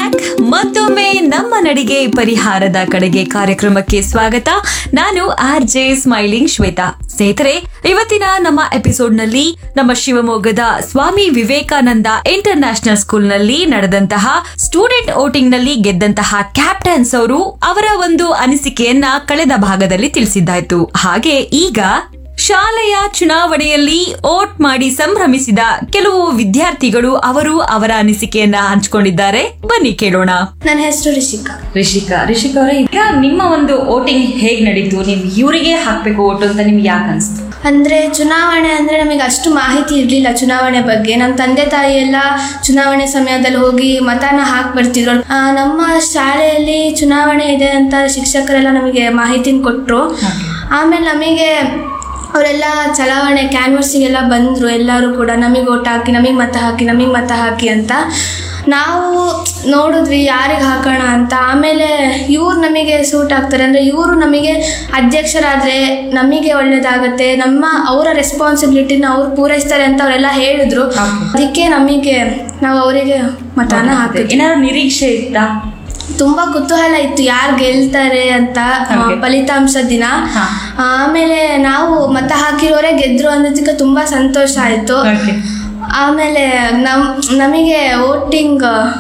Back ಮತ್ತೊಮ್ಮೆ ನಮ್ಮ ನಡಿಗೆ ಪರಿಹಾರದ ಕಡೆಗೆ ಕಾರ್ಯಕ್ರಮಕ್ಕೆ ಸ್ವಾಗತ ನಾನು ಆರ್ ಜೆ ಸ್ಮೈಲಿಂಗ್ ಶ್ವೇತಾ ಸ್ನೇಹಿತರೆ ಇವತ್ತಿನ ನಮ್ಮ ಎಪಿಸೋಡ್ ನಲ್ಲಿ ನಮ್ಮ ಶಿವಮೊಗ್ಗದ Swami Vivekananda international school ನಲ್ಲಿ ನಡೆದಂತಹ ಸ್ಟೂಡೆಂಟ್ ವೋಟಿಂಗ್ ನಲ್ಲಿ ಗೆದ್ದಂತಹ ಕ್ಯಾಪ್ಟನ್ಸ್ ಅವರು ಅವರ ಒಂದು ಅನಿಸಿಕೆಯನ್ನ ಕಳೆದ ಭಾಗದಲ್ಲಿ ತಿಳಿಸಿದ್ದಾಯ್ತು ಹಾಗೆ ಈಗ ಶಾಲೆಯ ಚುನಾವಣೆಯಲ್ಲಿ ಓಟ್ ಮಾಡಿ ಸಂಭ್ರಮಿಸಿದ ಕೆಲವು ವಿದ್ಯಾರ್ಥಿಗಳು ಅವರು ಅವರ ಅನಿಸಿಕೆಯನ್ನ ಹಂಚಿಕೊಂಡಿದ್ದಾರೆ ಬನ್ನಿ ಕೇಳೋಣ ನನ್ನ ಹೆಸರು ರಿಷಿಕಾ ರಿಷಿಕಾ ರಿಷಿಕಾ ಅವರೇ ಈಗ ನಿಮ್ಮ ಒಂದು ವೋಟಿಂಗ್ ಹೇಗ್ ನಡೀತು ನೀವು ಇವರಿಗೆ ಹಾಕ್ಬೇಕು ಓಟು ಅಂತ ನಿಮ್ಗೆ ಯಾಕೆ ಅನ್ಸ್ತು ಅಂದರೆ ಚುನಾವಣೆ ಅಂದರೆ ನಮಗೆ ಅಷ್ಟು ಮಾಹಿತಿ ಇರಲಿಲ್ಲ ಚುನಾವಣೆ ಬಗ್ಗೆ ನಮ್ಮ ತಂದೆ ತಾಯಿ ಎಲ್ಲ ಚುನಾವಣೆ ಸಮಯದಲ್ಲಿ ಹೋಗಿ ಮತನ ಹಾಕಿ ಬರ್ತಿದ್ರು ಆ, ನಮ್ಮ ಶಾಲೆಯಲ್ಲಿ ಚುನಾವಣೆ ಇದೆ ಅಂತ ಶಿಕ್ಷಕರೆಲ್ಲ ನಮಗೆ ಮಾಹಿತಿನ ಕೊಟ್ಟರು ಆಮೇಲೆ ನಮಗೆ ಅವರೆಲ್ಲ ಚಲಾವಣೆ ಕ್ಯಾನ್ವರ್ಸಿಗೆಲ್ಲ ಬಂದರು ಎಲ್ಲರೂ ಕೂಡ ನಮಗೆ ಓಟ್ ಹಾಕಿ ನಮಗೆ ಮತ ಹಾಕಿ ನಮಗೆ ಮತ ಹಾಕಿ ಅಂತ ನಾವು ನೋಡಿದ್ವಿ ಯಾರಿಗೆ ಹಾಕೋಣ ಅಂತ ಆಮೇಲೆ ಇವ್ರು ನಮಗೆ ಸೂಟ್ ಆಗ್ತಾರೆ ಅಂದರೆ ಇವರು ನಮಗೆ ಅಧ್ಯಕ್ಷರಾದರೆ ನಮಗೆ ಒಳ್ಳೇದಾಗತ್ತೆ ನಮ್ಮ ಅವರ ರೆಸ್ಪಾನ್ಸಿಬಿಲಿಟಿನ ಅವ್ರು ಪೂರೈಸ್ತಾರೆ ಅಂತ ಅವರೆಲ್ಲ ಹೇಳಿದ್ರು ಅದಕ್ಕೆ ನಮಗೆ ನಾವು ಅವರಿಗೆ ಮತನ ಹಾಕಿದ್ವಿ ಏನಾದ್ರು ನಿರೀಕ್ಷೆ ಇತ್ತಾ ತುಂಬಾ ಕುತೂಹಲ ಇತ್ತು ಯಾರು ಗೆಲ್ತಾರೆ ಅಂತ ಆ, Okay. ಫಲಿತಾಂಶ ದಿನ ಹಾ. ಆಮೇಲೆ ನಾವು ಮತ ಹಾಕಿರೋರೇ ಗೆದ್ರು ಅನ್ನೋದಕ್ಕೆ ತುಂಬಾ ಸಂತೋಷ ಆಯ್ತು ಆಮೇಲೆ ನಮ್ ನಮಗೆ ವೋಟಿಂಗ್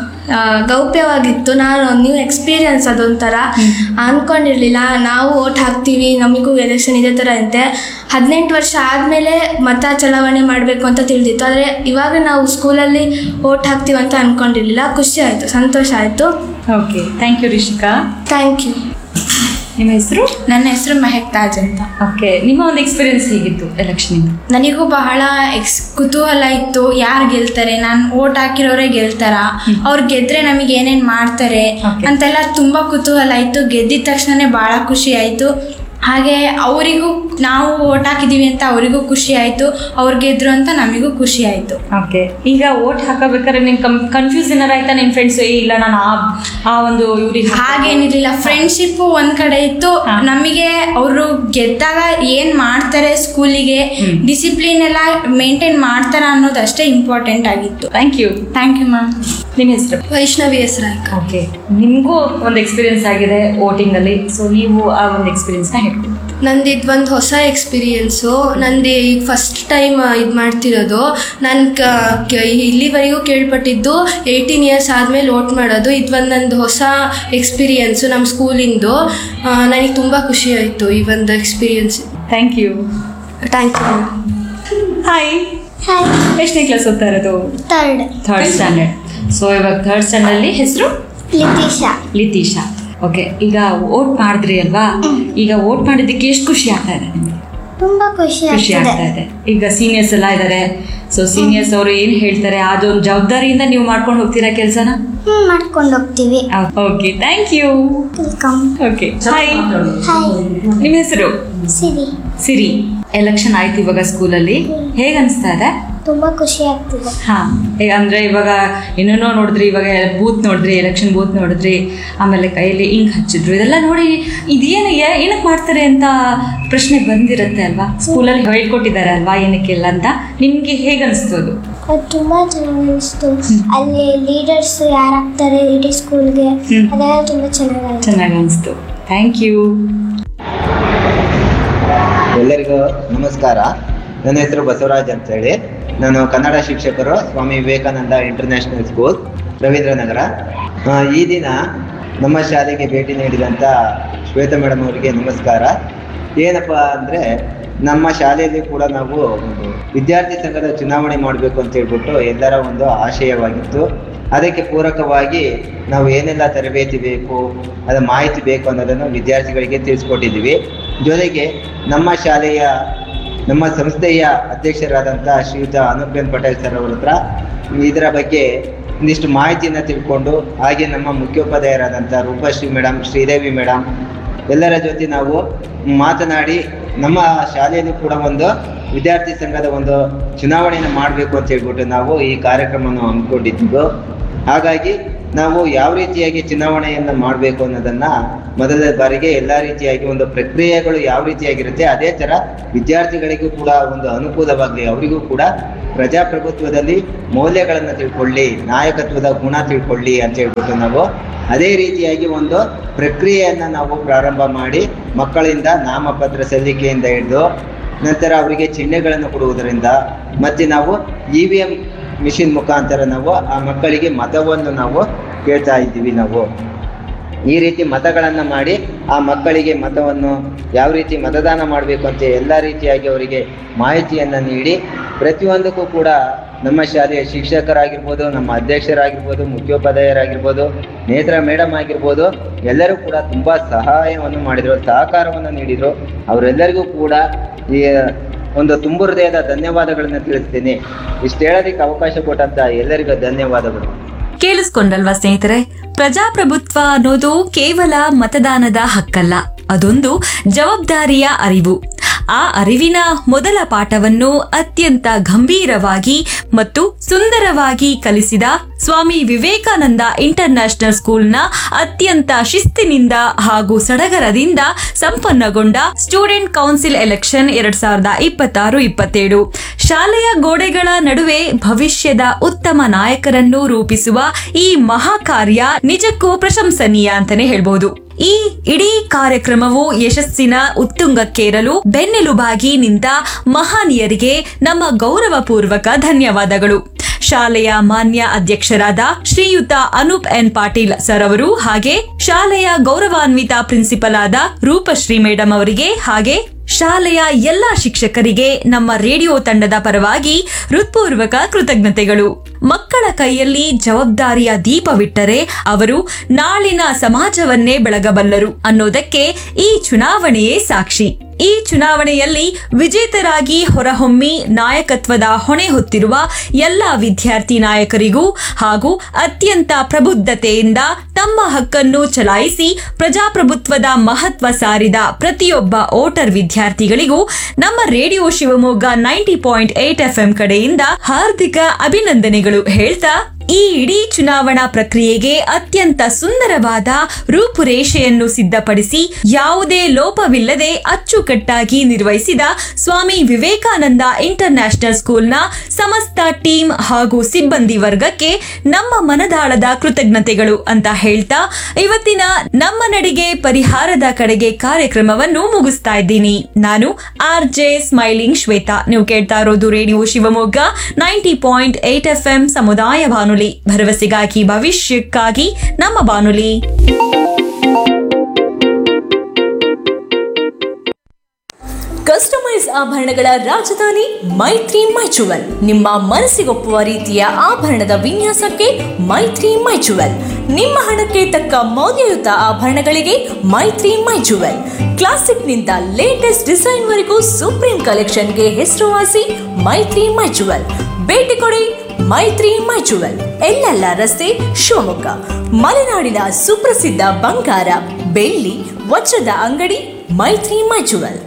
ಗೌಪ್ಯವಾಗಿತ್ತು ನಾನು ನ್ಯೂ ಎಕ್ಸ್ಪೀರಿಯನ್ಸ್ ಅದೊಂಥರ ಅನ್ಕೊಂಡಿರ್ಲಿಲ್ಲ ನಾವು ವೋಟ್ ಹಾಕ್ತೀವಿ ನಮಗೂ ಎಲೆಕ್ಷನ್ ಇದೇ ಥರ ಅಂತೆ ಹದಿನೆಂಟು ವರ್ಷ ಆದಮೇಲೆ ಮತ ಚಲಾವಣೆ ಮಾಡಬೇಕು ಅಂತ ತಿಳಿದಿತ್ತು ಆದರೆ ಇವಾಗ ನಾವು ಸ್ಕೂಲಲ್ಲಿ ವೋಟ್ ಹಾಕ್ತೀವಿ ಅಂತ ಅನ್ಕೊಂಡಿರ್ಲಿಲ್ಲ ಖುಷಿ ಆಯಿತು ಸಂತೋಷ ಆಯಿತು okay thank you Rishika thank you ನಿಮ್ಮ ಹೆಸರು ನನ್ನ ಹೆಸರು ಮೆಹಕ್ ತಾಜ್ ಅಂತ ಓಕೆ ನಿಮ್ಮ ಒಂದು ಎಕ್ಸ್ಪೀರಿಯನ್ಸ್ ಹೇಗಿತ್ತು ಎಲೆಕ್ಷನ್ ನನಗೂ ಬಹಳ ಎಕ್ಸ್ ಕುತೂಹಲ ಇತ್ತು ಯಾರು ಗೆಲ್ತಾರೆ ನಾನು ಓಟ್ ಹಾಕಿರೋರೇ ಗೆಲ್ತಾರ ಅವ್ರು ಗೆದ್ರೆ ನಮಗೆ ಏನೇನು ಮಾಡ್ತಾರೆ Okay. ಅಂತೆಲ್ಲ ತುಂಬ ಕುತೂಹಲ ಇತ್ತು ಗೆದ್ದಿದ ತಕ್ಷಣನೇ ಭಾಳ ಖುಷಿ ಆಯಿತು ಹಾಗೆ ಅವರಿಗೂ ನಾವು ಓಟ್ ಹಾಕಿದ್ದೀವಿ ಅಂತ ಅವರಿಗೂ ಖುಷಿ ಆಯಿತು ಅವ್ರು ಗೆದ್ರು ಅಂತ ನಮಗೂ ಖುಷಿ ಆಯಿತು ಓಕೆ ಈಗ ಓಟ್ ಹಾಕಬೇಕಾದ್ರೆ ನಿನ್ ಕನ್ಫ್ಯೂಸ್ ಏನಾರ ಆಯ್ತಾ ನಿನ್ ಫ್ರೆಂಡ್ಸ್ ಇಲ್ಲ ನಾನು ಆ ಆ ಒಂದು ಇವ್ರಿಗೆ ಹಾಗೇನಿರಲಿಲ್ಲ ಫ್ರೆಂಡ್ಶಿಪ್ ಒಂದ್ ಕಡೆ ಇತ್ತು ಹಾ. ನಮಗೆ ಅವರು ಗೆದ್ದಾಗ ಏನ್ ಮಾಡ್ತಾರೆ ಸ್ಕೂಲಿಗೆ ಹ್ಮ್. ಡಿಸಿಪ್ಲಿನ್ ಎಲ್ಲ ಮೇಂಟೈನ್ ಮಾಡ್ತಾರ ಅನ್ನೋದು ಅಷ್ಟೇ ಇಂಪಾರ್ಟೆಂಟ್ ಆಗಿತ್ತು thank you thank you ma'am ನಿಮ್ಮ ಹೆಸರು ವೈಷ್ಣವಿ ಹೆಸರಾಯ್ಕ ಓಕೆ ನಿಮಗೂ ಒಂದು ಎಕ್ಸ್ಪೀರಿಯನ್ಸ್ ಆಗಿದೆ ವೋಟಿಂಗ್ ಅಲ್ಲಿ ಸೊ ನೀವು ಆ ಒಂದು ಎಕ್ಸ್ಪೀರಿಯನ್ಸ್ ನ ಹೇಳ್ಕೊಡಿ ನಂದು ಇದು ಒಂದು ಹೊಸ ಎಕ್ಸ್ಪೀರಿಯೆನ್ಸು ನಂದು ಈಗ ಫಸ್ಟ್ ಟೈಮ್ ಇದು ಮಾಡ್ತಿರೋದು ನಾನು ಕ ಇಲ್ಲಿವರೆಗೂ ಕೇಳ್ಪಟ್ಟಿದ್ದು ಏಯ್ಟೀನ್ ಇಯರ್ಸ್ ಆದಮೇಲೆ ವೋಟ್ ಮಾಡೋದು ಇದು ಒಂದು ನಂದು ಹೊಸ ಎಕ್ಸ್ಪೀರಿಯೆನ್ಸು ನಮ್ಮ ಸ್ಕೂಲಿಂದು ನನಗೆ ತುಂಬ ಖುಷಿ ಆಯಿತು ಈ ಒಂದು experience thank you thank you hi hi ಎಷ್ಟನೇ ಕ್ಲಾಸ್ ಓದ್ತಾ ಇರೋದು ಥರ್ಡ್ ಥರ್ಡ್ ಸ್ಟ್ಯಾಂಡರ್ಡ್ ಸೊ ಇವಾಗ ಥರ್ಡ್ ಸ್ಟ್ಯಾಂಡರ್ಡ್ ಅಲ್ಲಿ ಹೆಸರು ಲಿತೀಶಾ ಲಿತೀಶಾ ಓಕೆ ಈಗ ವೋಟ್ ಮಾಡಿದ್ರಿ ಅಲ್ವಾ ಈಗ ವೋಟ್ ಮಾಡಿದ್ದಕ್ಕೆ ಎಷ್ಟು ಖುಷಿ ಆಗ್ತಾ ಇದೆ ನಿಮ್ಗೆ ತುಂಬಾ ಖುಷಿ ಖುಷಿ ಆಗ್ತಾ ಆಗ್ತಿದೆ ಇದೆ ಈಗ ಸೀನಿಯರ್ಸ್ ಎಲ್ಲ ಇದ್ದಾರೆ ಸೊ ಸೀನಿಯರ್ಸ್ ಅವರು ಏನ್ ಹೇಳ್ತಾರೆ ಅದೊಂದು ಜವಾಬ್ದಾರಿಯಿಂದ ನೀವು ಮಾಡ್ಕೊಂಡು ಹೋಗ್ತೀರಾ ಕೆಲಸನ ಹ್ಮ್ ಮಾಡ್ಕೊಂಡು ಹೋಗ್ತೀವಿ okay thank you welcome okay hi hi ನಿಮ್ಮ ಹೆಸರು ಸಿರಿ ಸಿರಿ ಎಲೆಕ್ಷನ್ ಆಯ್ತು ಇವಾಗ ಸ್ಕೂಲಲ್ಲಿ ಹೇಗೆ ಅನಿಸ್ತಾ ಇದೆ ತುಂಬಾ ಖುಷಿ ಆಗ್ತಿದೆ ಹಾ ಈಗ ಅಂದ್ರೆ ಇವಾಗ ಏನೇನೋ ನೋಡಿದ್ರಿ ಇವಾಗ ಬೂತ್ ನೋಡಿದ್ರಿ ಎಲೆಕ್ಷನ್ ಬೂತ್ ನೋಡಿದ್ರಿ ಆಮೇಲೆ ಕೈಯಲ್ಲಿ ಇಂಕ್ ಹಚ್ಚಿದ್ರು ಇದೆಲ್ಲ ನೋಡಿ ಇದೇನು ಏನಕ್ಕೆ ಮಾಡ್ತಾರೆ ಅಂತ ಪ್ರಶ್ನೆ ಬಂದಿರುತ್ತೆ ಅಲ್ವಾ ಸ್ಕೂಲಲ್ಲಿ ಹೇಳ್ಕೊಟ್ಟಿದ್ದಾರೆ ಅಲ್ವಾ ಏನಕ್ಕೆಲ್ಲ ಅಂತ ನಿಮ್ಗೆ ಹೇಗೆ ಅನಿಸ್ತು ಅದು ಅದು ತುಂಬಾ ಚೆನ್ನಾಗಿ ಅನಿಸ್ತು ಅಲ್ಲಿ ಲೀಡರ್ಸ್ ಯಾರಾಗ್ತಾರೆ ಇಡೀ ಸ್ಕೂಲ್ಗೆ ಹ್ಮ್. ಅದೆಲ್ಲ ತುಂಬಾ ಚೆನ್ನಾಗಾಯ್ತು ಚೆನ್ನಾಗಿ ಅನಿಸ್ತು ಥ್ಯಾಂಕ್ ಯು ಎಲ್ಲರಿಗೂ ನಮಸ್ಕಾರ ನನ್ನ ಹೆಸರು ಬಸವರಾಜ್ ಅಂತೇಳಿ ನಾನು ಕನ್ನಡ ಶಿಕ್ಷಕರು ಸ್ವಾಮಿ ವಿವೇಕಾನಂದ ಇಂಟರ್ನ್ಯಾಷನಲ್ ಸ್ಕೂಲ್ ರವೀಂದ್ರನಗರ ಆ, ಈ ದಿನ ನಮ್ಮ ಶಾಲೆಗೆ ಭೇಟಿ ನೀಡಿದಂಥ ಶ್ವೇತಾ ಮೇಡಮ್ ಅವರಿಗೆ ನಮಸ್ಕಾರ ಏನಪ್ಪ ಅಂದರೆ ನಮ್ಮ ಶಾಲೆಯಲ್ಲಿ ಕೂಡ ನಾವು ಒಂದು ವಿದ್ಯಾರ್ಥಿ ಸಂಘದ ಚುನಾವಣೆ ಮಾಡಬೇಕು ಅಂತ ಹೇಳ್ಬಿಟ್ಟು ಎಲ್ಲರ ಒಂದು ಆಶಯವಾಗಿತ್ತು ಅದಕ್ಕೆ ಪೂರಕವಾಗಿ ನಾವು ಏನೆಲ್ಲ ತರಬೇತಿ ಬೇಕು ಅದರ ಮಾಹಿತಿ ಬೇಕು ಅನ್ನೋದನ್ನು ವಿದ್ಯಾರ್ಥಿಗಳಿಗೆ ತಿಳಿಸ್ಕೊಟ್ಟಿದ್ದೀವಿ ಜೊತೆಗೆ ನಮ್ಮ ಶಾಲೆಯ ನಮ್ಮ ಸಂಸ್ಥೆಯ ಅಧ್ಯಕ್ಷರಾದಂಥ ಶ್ರೀಯುತ ಅನುಪ್ರೇಮ್ ಪಟೇಲ್ ಸರ್ ಅವರ ಹತ್ರ ಇದರ ಬಗ್ಗೆ ಒಂದಿಷ್ಟು ಮಾಹಿತಿಯನ್ನು ತಿಳ್ಕೊಂಡು ಹಾಗೆ ನಮ್ಮ ಮುಖ್ಯೋಪಾಧ್ಯಾಯರಾದಂಥ ರೂಪಶ್ರೀ ಮೇಡಮ್ ಶ್ರೀದೇವಿ ಮೇಡಮ್ ಎಲ್ಲರ ಜೊತೆ ನಾವು ಮಾತನಾಡಿ ನಮ್ಮ ಶಾಲೆಯಲ್ಲಿ ಕೂಡ ಒಂದು ವಿದ್ಯಾರ್ಥಿ ಸಂಘದ ಒಂದು ಚುನಾವಣೆಯನ್ನು ಮಾಡಬೇಕು ಅಂತ ಹೇಳ್ಬಿಟ್ಟು ನಾವು ಈ ಕಾರ್ಯಕ್ರಮವನ್ನು ಹಮ್ಮಿಕೊಂಡಿದ್ದು ಹಾಗಾಗಿ ನಾವು ಯಾವ ರೀತಿಯಾಗಿ ಚುನಾವಣೆಯನ್ನು ಮಾಡಬೇಕು ಅನ್ನೋದನ್ನ ಮೊದಲ ಬಾರಿಗೆ ಎಲ್ಲ ರೀತಿಯಾಗಿ ಒಂದು ಪ್ರಕ್ರಿಯೆಗಳು ಯಾವ ರೀತಿಯಾಗಿರುತ್ತೆ ಅದೇ ತರ ವಿದ್ಯಾರ್ಥಿಗಳಿಗೂ ಕೂಡ ಒಂದು ಅನುಕೂಲವಾಗಲಿ ಅವರಿಗೂ ಕೂಡ ಪ್ರಜಾಪ್ರಭುತ್ವದಲ್ಲಿ ಮೌಲ್ಯಗಳನ್ನು ತಿಳ್ಕೊಳ್ಳಿ ನಾಯಕತ್ವದ ಗುಣ ತಿಳ್ಕೊಳ್ಳಿ ಅಂತ ಹೇಳ್ಬಿಟ್ಟು ನಾವು ಅದೇ ರೀತಿಯಾಗಿ ಒಂದು ಪ್ರಕ್ರಿಯೆಯನ್ನ ನಾವು ಪ್ರಾರಂಭ ಮಾಡಿ ಮಕ್ಕಳಿಂದ ನಾಮಪತ್ರ ಸಲ್ಲಿಕೆಯಿಂದ ಹಿಡಿದು ನಂತರ ಅವರಿಗೆ ಚಿಹ್ನೆಗಳನ್ನು ಕೊಡುವುದರಿಂದ ಮತ್ತೆ ನಾವು ಇ ವಿ ಎಂ ಮಿಷಿನ್ ಮುಖಾಂತರ ನಾವು ಆ ಮಕ್ಕಳಿಗೆ ಮತವನ್ನು ನಾವು ಕೇಳ್ತಾ ಇದ್ದೀವಿ ನಾವು ಈ ರೀತಿ ಮತಗಳನ್ನು ಮಾಡಿ ಆ ಮಕ್ಕಳಿಗೆ ಮತವನ್ನು ಯಾವ ರೀತಿ ಮತದಾನ ಮಾಡಬೇಕು ಅಂತ ಎಲ್ಲ ರೀತಿಯಾಗಿ ಅವರಿಗೆ ಮಾಹಿತಿಯನ್ನು ನೀಡಿ ಪ್ರತಿಯೊಂದಕ್ಕೂ ಕೂಡ ನಮ್ಮ ಶಾಲೆಯ ಶಿಕ್ಷಕರಾಗಿರ್ಬೋದು ನಮ್ಮ ಅಧ್ಯಕ್ಷರಾಗಿರ್ಬೋದು ಮುಖ್ಯೋಪಾಧ್ಯಾಯರಾಗಿರ್ಬೋದು ನೇತ್ರ ಮೇಡಮ್ ಆಗಿರ್ಬೋದು ಎಲ್ಲರೂ ಕೂಡ ತುಂಬ ಸಹಾಯವನ್ನು ಮಾಡಿದರು ಸಹಕಾರವನ್ನು ನೀಡಿದರು ಅವರೆಲ್ಲರಿಗೂ ಕೂಡ ಈ ಒಂದು ತುಂಬು ಹೃದಯದ ಧನ್ಯವಾದಗಳನ್ನು ತಿಳಿಸ್ತೀನಿ ಇಷ್ಟು ಹೇಳೋದಕ್ಕೆ ಅವಕಾಶ ಕೊಟ್ಟಂತ ಎಲ್ಲರಿಗೂ ಧನ್ಯವಾದಗಳು ಕೇಳಿಸ್ಕೊಂಡಲ್ವಾ ಸ್ನೇಹಿತರೆ ಪ್ರಜಾಪ್ರಭುತ್ವ ಅನ್ನೋದು ಕೇವಲ ಮತದಾನದ ಹಕ್ಕಲ್ಲ ಅದೊಂದು ಜವಾಬ್ದಾರಿಯ ಅರಿವು ಆ ಅರಿವಿನ ಮೊದಲ ಪಾಠವನ್ನು ಅತ್ಯಂತ ಗಂಭೀರವಾಗಿ ಮತ್ತು ಸುಂದರವಾಗಿ ಕಲಿಸಿದ ಸ್ವಾಮಿ ವಿವೇಕಾನಂದ ಇಂಟರ್ ನ್ಯಾಷನಲ್ ಸ್ಕೂಲ್ನ ಅತ್ಯಂತ ಶಿಸ್ತಿನಿಂದ ಹಾಗೂ ಸಡಗರದಿಂದ ಸಂಪನ್ನಗೊಂಡ ಸ್ಟೂಡೆಂಟ್ ಕೌನ್ಸಿಲ್ ಎಲೆಕ್ಷನ್ ಎರಡ್ ಸಾವಿರದ ಇಪ್ಪತ್ತಾರು ಇಪ್ಪತ್ತೇಳು ಶಾಲೆಯ ಗೋಡೆಗಳ ನಡುವೆ ಭವಿಷ್ಯದ ಉತ್ತಮ ನಾಯಕರನ್ನು ರೂಪಿಸುವ ಈ ಮಹಾಕಾರ್ಯ ನಿಜಕ್ಕೂ ಪ್ರಶಂಸನೀಯ ಅಂತಾನೆ ಹೇಳ್ಬಹುದು ಈ ಇಡೀ ಕಾರ್ಯಕ್ರಮವು ಯಶಸ್ಸಿನ ಉತ್ತುಂಗಕ್ಕೇರಲು ಬೆನ್ನೆಲುಬಾಗಿ ನಿಂತ ಮಹಾನೀಯರಿಗೆ ನಮ್ಮ ಗೌರವಪೂರ್ವಕ ಧನ್ಯವಾದಗಳು ಶಾಲೆಯ ಮಾನ್ಯ ಅಧ್ಯಕ್ಷರಾದ ಶ್ರೀಯುತ ಅನೂಪ್ ಎನ್ ಪಾಟೀಲ್ ಸರ್ ಅವರು ಹಾಗೆ ಶಾಲೆಯ ಗೌರವಾನ್ವಿತ ಪ್ರಿನ್ಸಿಪಲ್ ಆದ ರೂಪಶ್ರೀ ಮೇಡಮ್ ಅವರಿಗೆ ಹಾಗೆ ಶಾಲೆಯ ಎಲ್ಲಾ ಶಿಕ್ಷಕರಿಗೆ ನಮ್ಮ ರೇಡಿಯೋ ತಂಡದ ಪರವಾಗಿ ಹೃತ್ಪೂರ್ವಕ ಕೃತಜ್ಞತೆಗಳು ಮಕ್ಕಳ ಕೈಯಲ್ಲಿ ಜವಾಬ್ದಾರಿಯ ದೀಪವಿಟ್ಟರೆ ಅವರು ನಾಳಿನ ಸಮಾಜವನ್ನೇ ಬೆಳಗಬಲ್ಲರು ಅನ್ನೋದಕ್ಕೆ ಈ ಚುನಾವಣೆಯೇ ಸಾಕ್ಷಿ ಈ ಚುನಾವಣೆಯಲ್ಲಿ ವಿಜೇತರಾಗಿ ಹೊರಹೊಮ್ಮಿ ನಾಯಕತ್ವದ ಹೊಣೆ ಹೊತ್ತಿರುವ ಎಲ್ಲ ವಿದ್ಯಾರ್ಥಿ ನಾಯಕರಿಗೂ ಹಾಗೂ ಅತ್ಯಂತ ಪ್ರಬುದ್ಧತೆಯಿಂದ ತಮ್ಮ ಹಕ್ಕನ್ನು ಚಲಾಯಿಸಿ ಪ್ರಜಾಪ್ರಭುತ್ವದ ಮಹತ್ವ ಸಾರಿದ ಪ್ರತಿಯೊಬ್ಬ ವೋಟರ್ ವಿದ್ಯಾರ್ಥಿಗಳಿಗೂ ನಮ್ಮ radio Shivamogga ninety point eight F M ಕಡೆಯಿಂದ ಹಾರ್ದಿಕ ಅಭಿನಂದನೆಗಳು ಹೇಳ್ತಾ ಈ ಇಡೀ ಚುನಾವಣಾ ಪ್ರಕ್ರಿಯೆಗೆ ಅತ್ಯಂತ ಸುಂದರವಾದ ರೂಪುರೇಷೆಯನ್ನು ಸಿದ್ಧಪಡಿಸಿ ಯಾವುದೇ ಲೋಪವಿಲ್ಲದೆ ಅಚ್ಚುಕಟ್ಟಾಗಿ ನಿರ್ವಹಿಸಿದ ಸ್ವಾಮಿ ವಿವೇಕಾನಂದ ಇಂಟರ್ ನ್ಯಾಷನಲ್ ಸ್ಕೂಲ್ನ ಸಮಸ್ತ ಟೀಮ್ ಹಾಗೂ ಸಿಬ್ಬಂದಿ ವರ್ಗಕ್ಕೆ ನಮ್ಮ ಮನದಾಳದ ಕೃತಜ್ಞತೆಗಳು ಅಂತ ಹೇಳ್ತಾ ಇವತ್ತಿನ ನಮ್ಮ ನಡಿಗೆ ಪರಿಹಾರದ ಕಡೆಗೆ ಕಾರ್ಯಕ್ರಮವನ್ನು ಮುಗಿಸ್ತಾ ಇದ್ದೀನಿ ನಾನು ಆರ್ ಜೆ ಸ್ಮೈಲಿಂಗ್ ಶ್ವೇತಾ ನೀವು ಕೇಳ್ತಾ ಇರೋದು radio Shivamogga ninety point eight F M ಸಮುದಾಯ ಬಾನುಲಿ ಭರವಸೆಗಾಗಿ ಭವಿಷ್ಯಕ್ಕಾಗಿ ನಮ್ಮ ಬಾನುಲಿ ಕಸ್ಟಮೈಸ್ ಆಭರಣಗಳ ರಾಜಧಾನಿ ಮೈತ್ರಿ ಮೈಚುವಲ್ ನಿಮ್ಮ ಮನಸ್ಸಿಗೊಪ್ಪುವ ರೀತಿಯ ಆಭರಣದ ವಿನ್ಯಾಸಕ್ಕೆ ಮೈತ್ರಿ ಮೈಚುವಲ್ ನಿಮ್ಮ ಹಣಕ್ಕೆ ತಕ್ಕ ಮೌಲ್ಯಯುತ ಆಭರಣಗಳಿಗೆ ಮೈತ್ರಿ ಮೈಚುವಲ್ ಕ್ಲಾಸಿಕ್ನಿಂದ ಲೇಟೆಸ್ಟ್ ಡಿಸೈನ್ವರೆಗೂ ಸುಪ್ರೀಂ ಕಲೆಕ್ಷನ್ಗೆ ಹೆಸರುವಾಸಿ ಮೈತ್ರಿ ಮೈಚುವಲ್ ಭೇಟಿ ಕೊಡಿ ಮೈತ್ರಿ ಮೈಚುವಲ್ ಎಲ್ಲೆಲ್ಲ ರಸ್ತೆ ಶಿವಮೊಗ್ಗ ಮಲೆನಾಡಿನ ಸುಪ್ರಸಿದ್ಧ ಬಂಗಾರ ಬೆಳ್ಳಿ ವಜ್ರದ ಅಂಗಡಿ ಮೈತ್ರಿ ಮೈಚುವಲ್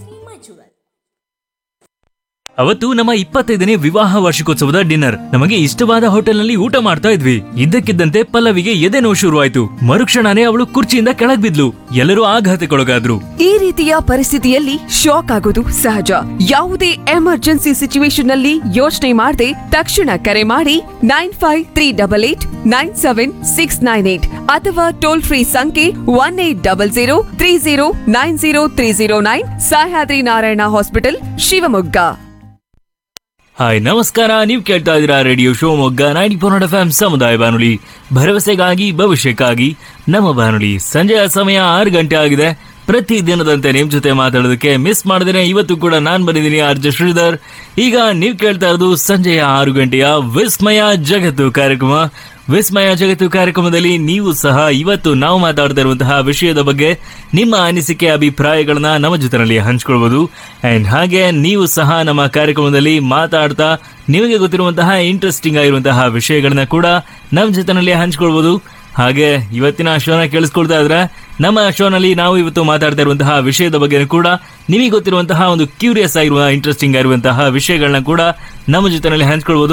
ಅವತ್ತು ನಮ್ಮ ಇಪ್ಪತ್ತೈದನೇ ವಿವಾಹ ವಾರ್ಷಿಕೋತ್ಸವದ ಡಿನ್ನರ್ ನಮಗೆ ಇಷ್ಟವಾದ ಹೋಟೆಲ್ನಲ್ಲಿ ಊಟ ಮಾಡ್ತಾ ಇದ್ವಿ ಇದ್ದಕ್ಕಿದ್ದಂತೆ ಪಲ್ಲವಿಗೆ ಎದೆ ನೋವು ಶುರುವಾಯ್ತು ಮರುಕ್ಷಣನೇ ಅವಳು ಕುರ್ಚಿಯಿಂದ ಕೆಳಗ್ ಬಿದ್ಲು ಎಲ್ಲರೂ ಆಘಾತಕ್ಕೊಳಗಾದ್ರು ಈ ರೀತಿಯ ಪರಿಸ್ಥಿತಿಯಲ್ಲಿ ಶಾಕ್ ಆಗೋದು ಸಹಜ ಯಾವುದೇ ಎಮರ್ಜೆನ್ಸಿ ಸಿಚುವೇಶನ್ ನಲ್ಲಿ ಯೋಚನೆ ಮಾಡದೆ ತಕ್ಷಣ ಕರೆ ಮಾಡಿ nine five three double eight nine seven six nine eight ಅಥವಾ ಟೋಲ್ ಫ್ರೀ ಸಂಖ್ಯೆ one eight double zero three zero nine zero three zero nine Sahyadri Narayana hospital Shivamogga hi ನಮಸ್ಕಾರ ನೀವು ಕೇಳ್ತಾ ಇದ್ದೀರಾ radio Shivamogga ninety four F M ಸಮುದಾಯ ಬಾನುಲಿ ಭರವಸೆಗಾಗಿ ಭವಿಷ್ಯಕ್ಕಾಗಿ ನಮ್ಮ ಬಾನುಲಿ ಸಂಜೆಯ ಸಮಯ ಆರು ಗಂಟೆ ಆಗಿದೆ ಪ್ರತಿ ದಿನದಂತೆ ನಿಮ್ ಜೊತೆ ಮಾತಾಡೋದಕ್ಕೆ ಮಿಸ್ ಮಾಡಿದ್ರೆ ಇವತ್ತು ಕೂಡ ನಾನ್ ಬಂದಿದ್ದೀನಿ ಆರ್ಜ ಶ್ರೀಧರ್ ಈಗ ನೀವು ಕೇಳ್ತಾ ಇರೋದು ಸಂಜೆಯ ಆರು ಗಂಟೆಯ ವಿಸ್ಮಯ ಜಗತ್ತು ಕಾರ್ಯಕ್ರಮ ವಿಸ್ಮಯ ಜಗತ್ತು ಕಾರ್ಯಕ್ರಮದಲ್ಲಿ ನೀವು ಸಹ ಇವತ್ತು ನಾವು ಮಾತಾಡ್ತಾ ಇರುವಂತಹ ವಿಷಯದ ಬಗ್ಗೆ ನಿಮ್ಮ ಅನಿಸಿಕೆ ಅಭಿಪ್ರಾಯಗಳನ್ನ ನಮ್ಮ ಜೊತೆನಲ್ಲಿ ಹಂಚ್ಕೊಳ್ಬಹುದು ಅಂಡ್ ಹಾಗೆ ನೀವು ಸಹ ನಮ್ಮ ಕಾರ್ಯಕ್ರಮದಲ್ಲಿ ಮಾತಾಡ್ತಾ ನಿಮಗೆ ಗೊತ್ತಿರುವಂತಹ ಇಂಟ್ರೆಸ್ಟಿಂಗ್ ಆಗಿರುವಂತಹ ವಿಷಯಗಳನ್ನ ಕೂಡ ನಮ್ಮ ಜೊತೆನಲ್ಲಿ ಹಂಚ್ಕೊಳ್ಬಹುದು ಹಾಗೆ ಇವತ್ತಿನ ಶೋನ ಕೇಳಿಸ್ಕೊಳ್ತಾ ಇದ್ರೆ ನಮ್ಮ ಶೋನಲ್ಲಿ ನಾವು ಇವತ್ತು ಮಾತಾಡ್ತಾ ಇರುವಂತಹ ವಿಷಯದ ಬಗ್ಗೆ ಕೂಡ ನಿಮಗೆ ಗೊತ್ತಿರುವಂತಹ ಒಂದು ಕ್ಯೂರಿಯಸ್ ಆಗಿರುವ ಇಂಟ್ರೆಸ್ಟಿಂಗ್ ಆಗಿರುವಂತಹ ವಿಷಯಗಳನ್ನ ಕೂಡ ನಮ್ಮ ಜೊತೆನಲ್ಲಿ ಹಂಚ್ಕೊಳ್ಬಹುದು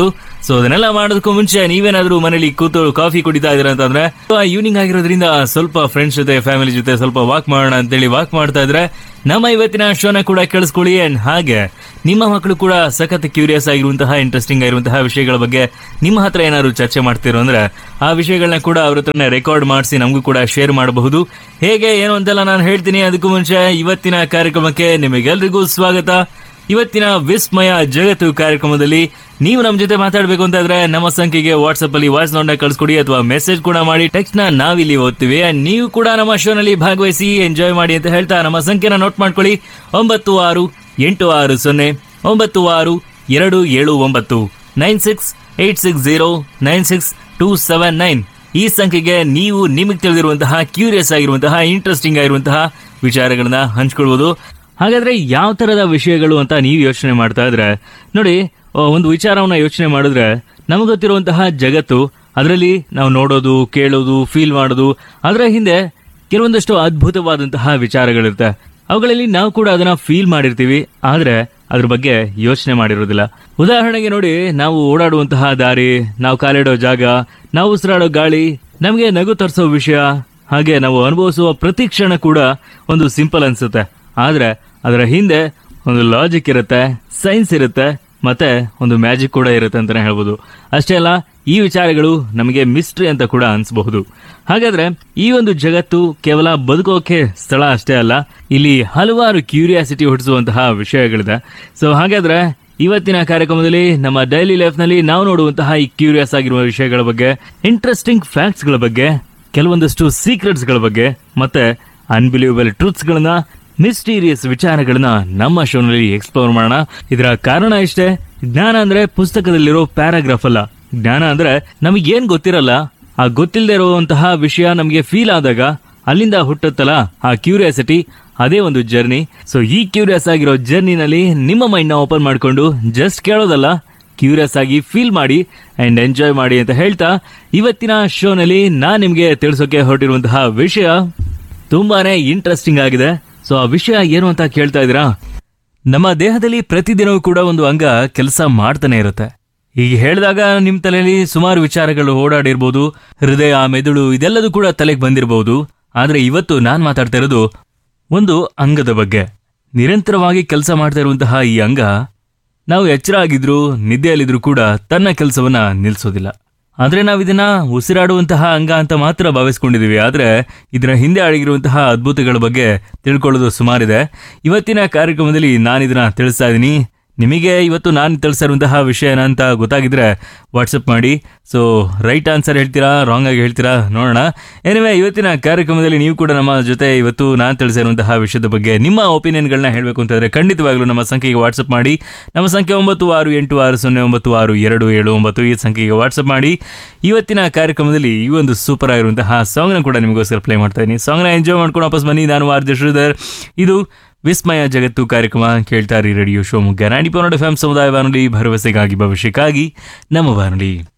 ಸೊ ಅದನ್ನೆಲ್ಲ ಮಾಡೋದಕ್ಕೂ ಮುಂಚೆ ನೀವೇನಾದ್ರೂ ಮನೇಲಿ ಕೂತು ಕಾಫಿ ಕುಡಿತಾ ಇದೀರ ಅಂತಂದ್ರೆ ಈವ್ನಿಂಗ್ ಆಗಿರೋದ್ರಿಂದ ಸ್ವಲ್ಪ ಫ್ರೆಂಡ್ಸ್ ಜೊತೆ ಫ್ಯಾಮಿಲಿ ಜೊತೆ ಸ್ವಲ್ಪ ವಾಕ್ ಮಾಡೋಣ ಅಂತೇಳಿ ವಾಕ್ ಮಾಡ್ತಾ ಇದ್ರೆ ನಮ್ಮ ಇವತ್ತಿನ ಶೋನ ಕೂಡ ಕೇಳಿಸ್ಕೊಳ್ಳಿ ಅಂಡ್ ಹಾಗೆ ನಿಮ್ಮ ಮಕ್ಕಳು ಕೂಡ ಸಖತ್ ಕ್ಯೂರಿಯಸ್ ಆಗಿರುವಂತಹ ಇಂಟ್ರೆಸ್ಟಿಂಗ್ ಆಗಿರುವಂತಹ ವಿಷಯಗಳ ಬಗ್ಗೆ ನಿಮ್ಮ ಹತ್ರ ಏನಾದ್ರು ಚರ್ಚೆ ಮಾಡ್ತಿರೋ ಅಂದ್ರೆ ಆ ವಿಷಯಗಳನ್ನ ಕೂಡ ಅವ್ರ ಹತ್ರನೇ ರೆಕಾರ್ಡ್ ಮಾಡಿಸಿ ನಮಗೂ ಕೂಡ ಶೇರ್ ಮಾಡಬಹುದು ಹೇಗೆ ಏನು ಅಂತೆಲ್ಲ ನಾನು ಹೇಳ್ತೀನಿ ಅದಕ್ಕೂ ಮುಂಚೆ ಇವತ್ತಿನ ಕಾರ್ಯಕ್ರಮಕ್ಕೆ ನಿಮಗೆಲ್ರಿಗೂ ಸ್ವಾಗತ ಇವತ್ತಿನ ವಿಸ್ಮಯ ಜಗತ್ತು ಕಾರ್ಯಕ್ರಮದಲ್ಲಿ ನೀವು ನಮ್ಮ ಜೊತೆ ಮಾತಾಡಬೇಕು ಅಂತ ಇದ್ರೆ ನಮ್ಮ ಸಂಖ್ಯೆಗೆ ವಾಟ್ಸ್ಆಪ್ ಅಲ್ಲಿ ವಾಯ್ಸ್ ನೋಟ್ನ ಕಳ್ಸ್ಕೊಡಿ ಅಥವಾ ಮೆಸೇಜ್ ಕೂಡ ಮಾಡಿ ಟೆಕ್ಸ್ಟ್ ನ ನಾವಿಲ್ಲಿ ಓದ್ತೀವಿ And ನೀವು ಕೂಡ ನಮ್ಮ ಶೋನಲ್ಲಿ ಭಾಗವಹಿಸಿ ಎಂಜಾಯ್ ಮಾಡಿ ಅಂತ ಹೇಳ್ತಾ ನಮ್ಮ ಸಂಖ್ಯೆನ ನೋಟ್ ಮಾಡ್ಕೊಳ್ಳಿ ಒಂಬತ್ತು ಆರು ಎಂಟು ಆರು ಸೊನ್ನೆ ಒಂಬತ್ತು ಆರು ಎರಡು ಏಳು ಒಂಬತ್ತು nine six eight six zero nine six two seven nine ಈ ಸಂಖ್ಯೆಗೆ ನೀವು ನಿಮಗೆ ತಿಳಿದಿರುವಂತಹ ಕ್ಯೂರಿಯಸ್ ಆಗಿರುವಂತಹ ಇಂಟ್ರೆಸ್ಟಿಂಗ್ ಆಗಿರುವಂತಹ ವಿಚಾರಗಳನ್ನ ಹಂಚ್ಕೊಳ್ಬೋದು ಹಾಗಾದ್ರೆ ಯಾವ ತರದ ವಿಷಯಗಳು ಅಂತ ನೀವು ಯೋಚನೆ ಮಾಡ್ತಾ ಇದ್ರೆ ನೋಡಿ ಆ, ಒಂದು ವಿಚಾರವನ್ನ ಯೋಚನೆ ಮಾಡಿದ್ರೆ ನಮಗೆ ಗೊತ್ತಿರುವಂತಹ ಜಗತ್ತು ಅದರಲ್ಲಿ ನಾವು ನೋಡೋದು ಕೇಳೋದು ಫೀಲ್ ಮಾಡೋದು ಅದರ ಹಿಂದೆ ಕೆಲವೊಂದಷ್ಟು ಅದ್ಭುತವಾದಂತಹ ವಿಚಾರಗಳಿರುತ್ತೆ ಅವುಗಳಲ್ಲಿ ನಾವು ಕೂಡ ಅದನ್ನ ಫೀಲ್ ಮಾಡಿರ್ತೀವಿ ಆದ್ರೆ ಅದ್ರ ಬಗ್ಗೆ ಯೋಚನೆ ಮಾಡಿರೋದಿಲ್ಲ ಉದಾಹರಣೆಗೆ ನೋಡಿ ನಾವು ಓಡಾಡುವಂತಹ ದಾರಿ ನಾವು ಕಾಲಿಡೋ ಜಾಗ ನಾವು ಉಸಿರಾಡೋ ಗಾಳಿ ನಮಗೆ ನಗು ತರಿಸೋ ವಿಷಯ ಹಾಗೆ ನಾವು ಅನುಭವಿಸುವ ಪ್ರತಿ ಕ್ಷಣ ಕೂಡ ಒಂದು ಸಿಂಪಲ್ ಅನ್ಸುತ್ತೆ ಆದ್ರೆ ಅದರ ಹಿಂದೆ ಒಂದು ಲಾಜಿಕ್ ಇರುತ್ತೆ ಸೈನ್ಸ್ ಇರುತ್ತೆ ಮತ್ತೆ ಒಂದು ಮ್ಯಾಜಿಕ್ ಕೂಡ ಇರುತ್ತೆ ಅಂತಾನೆ ಹೇಳ್ಬೋದು ಅಷ್ಟೇ ಅಲ್ಲ ಈ ವಿಚಾರಗಳು ನಮಗೆ ಮಿಸ್ಟ್ರಿ ಅಂತ ಕೂಡ ಅನ್ಸಬಹುದು ಹಾಗಾದ್ರೆ ಈ ಒಂದು ಜಗತ್ತು ಕೇವಲ ಬದುಕೋಕೆ ಸ್ಥಳ ಅಷ್ಟೇ ಅಲ್ಲ ಇಲ್ಲಿ ಹಲವಾರು ಕ್ಯೂರಿಯಾಸಿಟಿ ಹುಟ್ಟಿಸುವಂತಹ ವಿಷಯಗಳಿದೆ ಸೊ ಹಾಗಾದ್ರೆ ಇವತ್ತಿನ ಕಾರ್ಯಕ್ರಮದಲ್ಲಿ ನಮ್ಮ ಡೈಲಿ ಲೈಫ್ ನಲ್ಲಿ ನಾವು ನೋಡುವಂತಹ ಈ ಕ್ಯೂರಿಯಸ್ ಆಗಿರುವ ವಿಷಯಗಳ ಬಗ್ಗೆ ಇಂಟ್ರೆಸ್ಟಿಂಗ್ ಫ್ಯಾಕ್ಟ್ಸ್ ಗಳ ಬಗ್ಗೆ ಕೆಲವೊಂದಷ್ಟು ಸೀಕ್ರೆಟ್ಸ್ ಗಳ ಬಗ್ಗೆ ಮತ್ತೆ ಅನ್ಬಿಲೀವಬಲ್ ಟ್ರೂತ್ಸ್ ಗಳನ್ನ ಮಿಸ್ಟೀರಿಯಸ್ ವಿಚಾರಗಳನ್ನ ನಮ್ಮ ಶೋನಲ್ಲಿ ಎಕ್ಸ್ಪ್ಲೋರ್ ಮಾಡೋಣ ಇದರ ಕಾರಣ ಇಷ್ಟೇ ಜ್ಞಾನ ಅಂದ್ರೆ ಪುಸ್ತಕದಲ್ಲಿರೋ ಪ್ಯಾರಾಗ್ರಾಫ್ ಅಲ್ಲ ಜ್ಞಾನ ಅಂದ್ರೆ ನಮಗೆ ಏನ್ ಗೊತ್ತಿರಲ್ಲ ಆ ಗೊತ್ತಿಲ್ಲದೆ ಇರುವಂತಹ ವಿಷಯ ನಮಗೆ ಫೀಲ್ ಆದಾಗ ಅಲ್ಲಿಂದ ಹುಟ್ಟುತ್ತಲ್ಲ ಆ ಕ್ಯೂರಿಯಾಸಿಟಿ ಅದೇ ಒಂದು ಜರ್ನಿ ಸೊ ಈ ಕ್ಯೂರಿಯಸ್ ಆಗಿರೋ ಜರ್ನಿನಲ್ಲಿ ನಿಮ್ಮ ಮೈಂಡ್ ನ ಓಪನ್ ಮಾಡ್ಕೊಂಡು ಜಸ್ಟ್ ಕೇಳೋದಲ್ಲ ಕ್ಯೂರಿಯಸ್ ಆಗಿ ಫೀಲ್ ಮಾಡಿ ಅಂಡ್ ಎಂಜಾಯ್ ಮಾಡಿ ಅಂತ ಹೇಳ್ತಾ ಇವತ್ತಿನ ಶೋನಲ್ಲಿ ನಾನ್ ನಿಮ್ಗೆ ತಿಳಿಸೋಕೆ ಹೊರಟಿರುವಂತಹ ವಿಷಯ ತುಂಬಾನೇ ಇಂಟ್ರೆಸ್ಟಿಂಗ್ ಆಗಿದೆ ಸೊ ಆ ವಿಷಯ ಏನು ಅಂತ ಕೇಳ್ತಾ ಇದ್ದೀರಾ ನಮ್ಮ ದೇಹದಲ್ಲಿ ಪ್ರತಿದಿನವೂ ಕೂಡ ಒಂದು ಅಂಗ ಕೆಲಸ ಮಾಡ್ತಾನೆ ಇರುತ್ತೆ ಈಗ ಹೇಳಿದಾಗ ನಿಮ್ ತಲೆಯಲ್ಲಿ ಸುಮಾರು ವಿಚಾರಗಳು ಓಡಾಡಿರ್ಬೋದು ಹೃದಯ ಮೆದುಳು ಇದೆಲ್ಲದೂ ಕೂಡ ತಲೆಗೆ ಬಂದಿರಬಹುದು ಆದ್ರೆ ಇವತ್ತು ನಾನ್ ಮಾತಾಡ್ತಾ ಇರೋದು ಒಂದು ಅಂಗದ ಬಗ್ಗೆ ನಿರಂತರವಾಗಿ ಕೆಲಸ ಮಾಡ್ತಾ ಇರುವಂತಹ ಈ ಅಂಗ ನಾವು ಎಚ್ಚರ ಆಗಿದ್ರು ನಿದ್ದೆಯಲ್ಲಿದ್ರು ಕೂಡ ತನ್ನ ಕೆಲಸವನ್ನ ನಿಲ್ಸೋದಿಲ್ಲ ಆದ್ರೆ ನಾವು ಇದನ್ನ ಉಸಿರಾಡುವಂತಹ ಅಂಗ ಅಂತ ಮಾತ್ರ ಭಾವಿಸ್ಕೊಂಡಿದೀವಿ ಆದ್ರೆ ಇದರ ಹಿಂದೆ ಅಡಗಿರುವಂತಹ ಅದ್ಭುತಗಳ ಬಗ್ಗೆ ತಿಳ್ಕೊಳ್ಳೋದು ಸುಮಾರಿದೆ ಇವತ್ತಿನ ಕಾರ್ಯಕ್ರಮದಲ್ಲಿ ನಾನು ಇದನ್ನ ತಿಳಿಸ್ತಾ ಇದ್ದೀನಿ ನಿಮಗೆ ಇವತ್ತು ನಾನು ತಿಳಿಸ್ತಾ ಇರುವಂತಹ ವಿಷಯ ಏನಂತ ಗೊತ್ತಾಗಿದ್ರೆ ವಾಟ್ಸಪ್ ಮಾಡಿ ಸೊ ರೈಟ್ ಆನ್ಸರ್ ಹೇಳ್ತೀರಾ ರಾಂಗ್ ಆಗಿ ಹೇಳ್ತೀರಾ ನೋಡೋಣ ಏನಿವೆ ಇವತ್ತಿನ ಕಾರ್ಯಕ್ರಮದಲ್ಲಿ ನೀವು ಕೂಡ ನಮ್ಮ ಜೊತೆ ಇವತ್ತು ನಾನು ತಿಳಿಸಿರುವಂತಹ ವಿಷಯದ ಬಗ್ಗೆ ನಿಮ್ಮ ಒಪಿನಿಯನ್ಗಳನ್ನ ಹೇಳಬೇಕು ಅಂತಂದ್ರೆ ಖಂಡಿತವಾಗ್ಲೂ ನಮ್ಮ ಸಂಖ್ಯೆಗೆ ವಾಟ್ಸಪ್ ಮಾಡಿ ನಮ್ಮ ಸಂಖ್ಯೆ ಒಂಬತ್ತು ಆರು ಎಂಟು ಆರು ಸೊನ್ನೆ ಒಂಬತ್ತು ಆರು ಎರಡು ಏಳು ಒಂಬತ್ತು ಈ ಸಂಖ್ಯೆಗೆ ವಾಟ್ಸಪ್ ಮಾಡಿ ಇವತ್ತಿನ ಕಾರ್ಯಕ್ರಮದಲ್ಲಿ ಈ ಒಂದು ಸೂಪರ್ ಆಗಿರುವಂತಹ ಸಾಂಗ್ನ ಕೂಡ ನಿಮಗೋಸ್ಕರ ಪ್ಲೇ ಮಾಡ್ತಾ ಇದ್ದೀನಿ ಸಾಂಗ್ನ ಎಂಜಾಯ್ ಮಾಡ್ಕೊಂಡು ವಾಪಸ್ ಬನ್ನಿ ನಾನು ಆರ್ ಜೆ ಶ್ರೀಧರ್ ಇದು ವಿಸ್ಮಯ ಜಗತ್ತು ಕಾರ್ಯಕ್ರಮ ಕೇಳ್ತಾ ಇರಿ ರೇಡಿಯೋ ಶಿವಮೊಗ್ಗ ನಾಡಿ ಪೌನಡ್ ಎಫ್ ಎಂ ಸಮುದಾಯ ಬಾನುಲಿ ಭರವಸೆಗಾಗಿ ಭವಿಷ್ಯಕ್ಕಾಗಿ ನಮ್ಮ ಬಾನುಲಿ